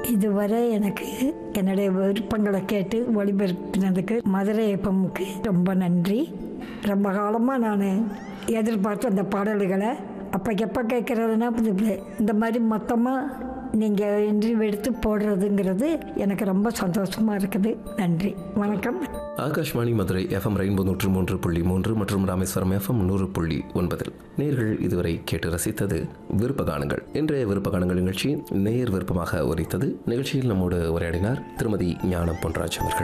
இதுவரை எனக்கு என்னுடைய விருப்பங்களை கேட்டு ஒளிபரப்பினதுக்கு மதுரை எஃப்எம்முக்கு ரொம்ப நன்றி ரொம்ப காலமாக நான் எதிர்பார்த்த அந்த பாடல்களை அப்போ எப்போ கேட்குறதுனா இந்த மாதிரி மொத்தமாக நீங்கள் இன்டர்வியூ எடுத்து போடுறதுங்கிறது எனக்கு ரொம்ப சந்தோஷமாக இருக்குது நன்றி வணக்கம் ஆகாஷ்வாணி மதுரை எஃப்எம் ரெயின்போ நூற்று மூன்று புள்ளி மூன்று மற்றும் ராமேஸ்வரம் எஃப்எம் நூறு புள்ளி ஒன்பதில் நேர்கள் இதுவரை கேட்டு ரசித்தது விருப்ப கானங்கள் இன்றைய விருப்ப கானங்கள் நிகழ்ச்சி நேர் விருப்பமாக ஒலித்தது நிகழ்ச்சியில் நம்மோடு உரையாடினார் திருமதி ஞானம் பொன்ராஜ் அவர்கள்